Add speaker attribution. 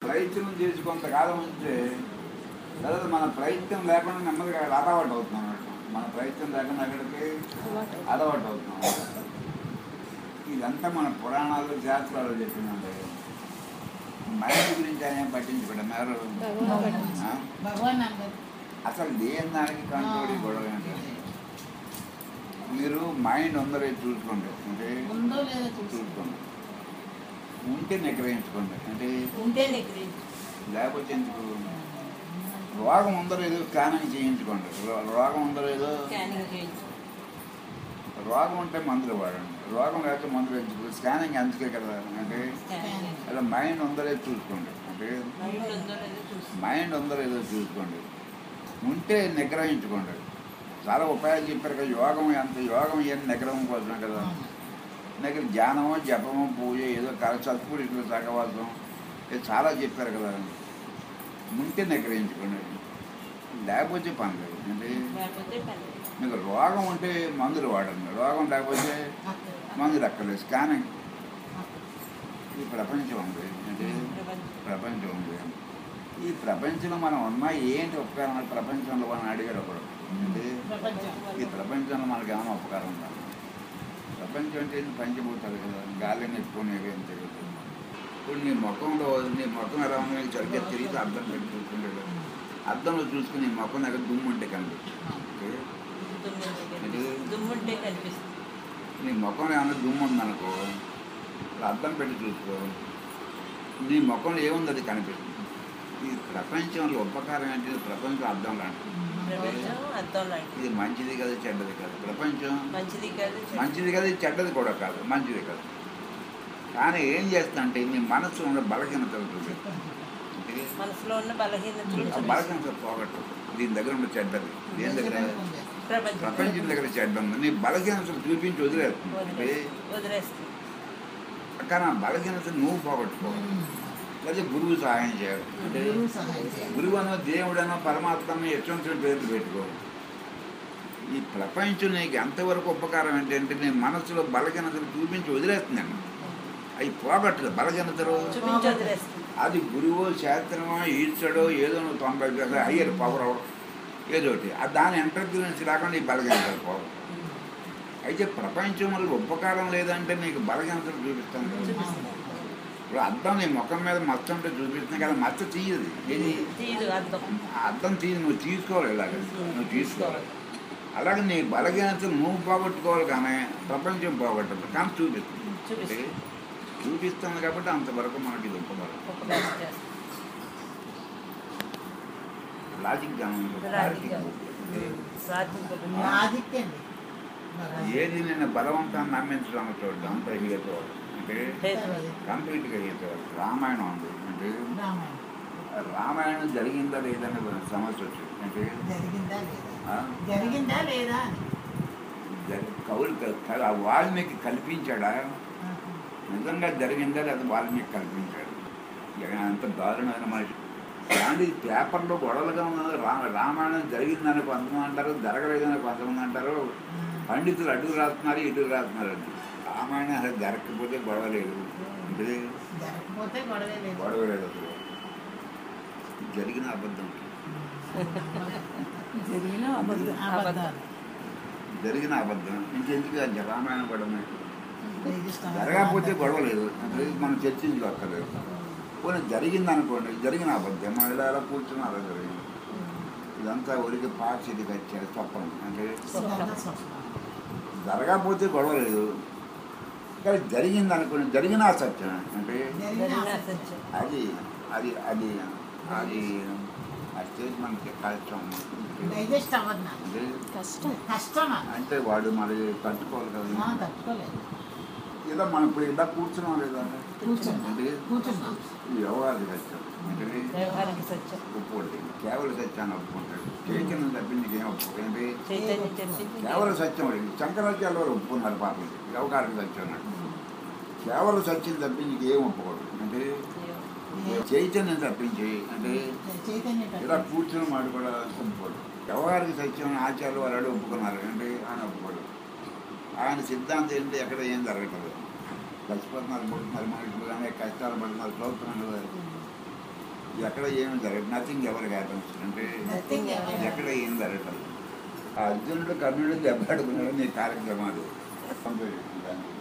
Speaker 1: ప్రయత్నం చేసి కొంతకాలం ఉంటే తర్వాత మన ప్రయత్నం లేకుండా నెమ్మదిగా అలవాటు అవుతున్నాం అన్నమాట. మన ప్రయత్నం లేకుండా అక్కడికి అలవాటు అవుతున్నాం ఇదంతా మన పురాణాలు శాస్త్రాలు చెప్పిందండి మైండ్ గురించి ఆయన పట్టించుకోవడం ఎవరు ఆ?
Speaker 2: భగవాన్ అన్నారు
Speaker 1: అసలు దేని దానికి కంట్రోల్ గొడవ అంటే మీరు మైండ్ ఉందరే చూసుకోండి అంటే
Speaker 2: ఉందో లేదో చూసి
Speaker 1: చూసుకోండి ఉంటే నిగ్రహించుకోండి అంటే
Speaker 2: ఉంటే నెగ్రెంట్
Speaker 1: లేకపోతే ఎందుకు రోగం ఉందో లేదో స్కానింగ్ చేయించుకోండి రో- రోగం ఉందో లేదో
Speaker 2: స్కానింగ్ చేయించు
Speaker 1: రోగం ఉంటే మందులు వాడండి రోగం లేకపోతే మందులు ఎందుకు స్కానింగ్ అందుకే కదా అంటే
Speaker 2: స్కానింగ్
Speaker 1: అలా మైండ్ ఉందో లేదో చూసుకోండి అంటే
Speaker 2: మైండ్ ఉందో లేదో చూసి
Speaker 1: మైండ్ ఉందో లేదో చూసుకోండి ఉంటే నిగ్రహించుకోండి చాలా ఉపాయాలు చెప్పారు కదా యోగం ఎంత యోగం ఏం నిగ్రహం కోసమే కదా దగ్గర ధ్యానమో జపమో పూజ ఏదో కాదు సత్పురుషులు సహవాసం ఇది చాలా చెప్పారు కదా ఉంటే నిగ్రహించుకోండి లేకపోతే పని లేదు అంటే
Speaker 2: లేకపోతే పని
Speaker 1: మీకు రోగం ఉంటే మందులు వాడండి రోగం లేకపోతే మందులు అక్కర్లేదు స్కానింగ్ ఈ ప్రపంచం ఉంది అంటే
Speaker 2: ప్రపంచం
Speaker 1: ప్రపంచం ఉంది ఈ ప్రపంచంలో మనం ఉన్నా ఏంటి ఉపకారం ప్రపంచంలో మనం అడిగాడు ఒకడు అంటే
Speaker 2: ప్రపంచం
Speaker 1: ఈ ప్రపంచంలో మనకి ఏమైనా ఉపకారం ఉందా ప్రపంచం అంటే ఏంటి? పంచభూతాలు కదా గాలి నెప్పుకునేవి అంతే కదా ఇప్పుడు నీ ముఖంలో నీ ముఖం ఎలా ఉంది నీకు సరిగ్గా తిరిగితే అర్థం పెట్టి చూసుకుంటాడు అర్థంలో చూసుకుని నీ ముఖం దగ్గర దుమ్ము ఉంటే కనిపిస్తుంది
Speaker 2: దుమ్ముంటే దుమ్ముంటే కనిపిస్తుంది
Speaker 1: నీ ముఖంలో ఏమైనా దుమ్ము ఉందనుకో ఇప్పుడు అద్దం పెట్టి చూసుకో నీ ముఖంలో ఏముంది అది కనిపిస్తుంది ఈ ప్రపంచంలో ఉపకారం ఏంటి ప్రపంచం అర్థం లాంటిది
Speaker 2: ప్రపంచం అర్థం లాంటిది
Speaker 1: ఇది మంచిది కాదు చెడ్డది కాదు ప్రపంచం
Speaker 2: మంచిది కాదు చెడు.
Speaker 1: మంచిది కాదు ఇది చెడ్డది కూడా కాదు మంచిది కాదు కానీ ఏం చేస్తుందంటే నీ మనసు ఉన్న బలహీనతలు చూపిస్తుంది అంటే
Speaker 2: మనసులో ఉన్న బలహీనతలు
Speaker 1: ఆ
Speaker 2: చూపిస్తుంది.
Speaker 1: బలహీనత పోగొట్టు దీని దగ్గర ఉన్న చెడ్డది దేని దగ్గర
Speaker 2: ప్రపంచం
Speaker 1: ప్రపంచం దగ్గర చెడ్డ ఉంది నీ బలహీనతలు చూపించి వదిలేస్తుంది అంటే
Speaker 2: వదిలేస్తుంది వదిలేస్తుంది
Speaker 1: కానీ ఆ బలహీనత నువ్వు పోగొట్టుకోవాలి లేదా గురువు సహాయం చేయాలి అంటే
Speaker 3: గురువు సహాయం చేయాలి.
Speaker 1: గురువు అనో దేవుడనో పరమాత్మనో ఎటువంటి పేర్లు పెట్టుకో ఈ ప్రపంచం నీకు ఎంతవరకు ఉపకారం ఏంటంటే నీ మనసులో బలహీనతలు చూపించి వదిలేస్తున్నాను అవి పోగొట్టదు బలహీనతలు
Speaker 2: చూపించి వదిలేస్తుంది
Speaker 1: అది గురువు శాస్త్రమో ఈశ్వడో ఏదో నువ్వు తొంభై హయ్యర్ పవర్ ఏదో ఒకటి ఆ దాని ఎంటర్ప్రీనెన్స్ లేకుండా ఈ బలహీనతలు పోవు అయితే ప్రపంచంలో ఉపకారం లేదంటే నీకు బలహీనతలు చూపిస్తాను కదా.
Speaker 2: చూపిస్తుంది
Speaker 1: ఇప్పుడు అద్దం నీ ముఖం మీద మచ్చ ఉంటే చూపిస్తుంది కదా మచ్చ తీయదు ఇది
Speaker 2: తీయదు అర్థం
Speaker 1: ఆ అద్దం తీసి నువ్వు తీసుకోవాలి ఇలాగ నువ్వు తీసుకోవాలి అలాగే నీ బలహీనతలు నువ్వు పోగొట్టుకోవాలి కానీ ప్రపంచం పోగొట్టదు కానీ చూపిస్తుంది
Speaker 2: చూపిస్తుంది.
Speaker 1: అంటే చూపిస్తుంది కాబట్టి అంతవరకు మనకి ఇది ఉపకారం
Speaker 2: ఉపకారం చేస్తుంది
Speaker 1: లాజిక్ గానం
Speaker 2: లాజిక్ గానం. సాత్విక
Speaker 3: ఆదిత్య అండి భగవాన్.
Speaker 1: ఏది నిన్ను బలవంతాన్ని నమ్మించడం చూడడం అంత హీతవాడు అంటే
Speaker 2: హేతు.
Speaker 1: కంప్లీట్గా హీతవాడు రామాయణం ఉంది అంటే
Speaker 3: రామాయణం
Speaker 1: రామాయణం జరిగిందా లేదని సమస్య వచ్చింది అంటే
Speaker 3: జరిగిందా లేదా
Speaker 1: ఆ?
Speaker 3: జరిగిందా లేదా అని
Speaker 1: జరి- కవులు క- క- ఆ వాల్మీకి కల్పించాడా
Speaker 3: ఆహా.
Speaker 1: నిజంగా జరిగిందా లేదా వాల్మీకి కల్పించాడు ఇక అంత దారుణమైన మనిషి కానీ పేపర్లో గొడవలుగా ఉన్నది రా రామాయణం జరిగిందని కొంతమంది అంటారు జరగలేదని కొంతమంది అంటారు పండితులు అడుగు రాస్తున్నారు ఇటు రాస్తున్నారు అని రామాయణం అసలు జరగకపోతే గొడవ లేదు అంటే
Speaker 3: జరగకపోతే గొడవే లేదు
Speaker 1: గొడవ లేదు అసలు జరిగిన అబద్ధం
Speaker 2: జరిగిన
Speaker 3: అబద్ధం. అబద్ధాలు
Speaker 1: జరిగిన అబద్ధం ఇంకెందుకు అది రామాయణం గొడవ
Speaker 3: రిజిస్టర్
Speaker 1: జరగకపోతే గొడవ లేదు అంటే మనం చర్చించుకోక్కర్లేదు పోనీ జరిగింది అనుకోండి జరిగిన అబద్ధం మనం ఇలా ఎలా కూర్చున్నా అలా జరిగింది ఇదంతా ఊరికి పార్ట్స్ ఇది వచ్చారు తప్పం అంటే
Speaker 3: ఇదంతా స్వప్నం.
Speaker 1: జరగకపోతే గొడవ లేదు కానీ జరిగింది అనుకోండి జరిగిన సత్యం అంటే
Speaker 3: జరిగిన
Speaker 2: జరిగిన
Speaker 3: అసత్యం.
Speaker 2: సత్యం.
Speaker 1: అది అది అది అది ఆ స్టేజ్ మనకి కష్టం
Speaker 3: డైజెస్ట్ అవ్వదు నాకు
Speaker 1: అంటే
Speaker 2: కష్టం
Speaker 3: కష్టం నాకు.
Speaker 1: అంటే వాడు మరి తట్టుకోవాలి
Speaker 3: ఆ,
Speaker 1: కదా
Speaker 3: తట్టుకోలేదు
Speaker 1: ఏదో మనం ఇప్పుడు ఇలా కూర్చున్నాం లేదా
Speaker 3: కూర్చున్నా
Speaker 1: అంటే
Speaker 3: కూర్చున్నా
Speaker 1: ఈ వ్యవహారాలు సత్యం అంటే
Speaker 2: వ్యవహారిక సత్యం
Speaker 1: ఒప్పుకోండి కేవలం సత్యాన్ని ఒప్పుకుంటాడు చైతన్యం తప్పింది ఏం ఒప్పుకోండి
Speaker 2: చైతన్యం చెప్పింది
Speaker 1: కేవలం సత్యం అడిగింది శంకరాచార్య వారు ఒప్పుకున్నారు పాపం వ్యవహారిక సత్యం అన్నాడు కేవలం సత్యం తప్పించి ఏం ఒప్పుకోడు అంటే చైతన్యం తప్పించి అంటే
Speaker 3: చైతన్య
Speaker 1: ఇలా కూర్చుని మాట కూడా ఒప్పుకోడు వ్యవహారిక సత్యం ఆచార్యులు వారు ఒప్పుకున్నారు అంటే ఆయన ఒప్పుకోడు ఆయన సిద్ధాంతం ఏంటి ఎక్కడ ఏం జరగట్లేదు చచ్చిపోతున్నారు పుడుతున్నారు మనుషులు కానీ కష్టాలు పడుతున్నారు చదువుతున్నారు కదా ఎక్కడ ఏమి జరగదు నథింగ్ ఎవరు హ్యాపన్స్ అంటే
Speaker 3: Nothing ever
Speaker 1: ఎక్కడ ఏం జరగదు ఆ అర్జునుడు కర్ణుడు దెబ్బలాడుకున్నాడు నీ కార్యక్రమాలు పంపేయండి దాన్ని.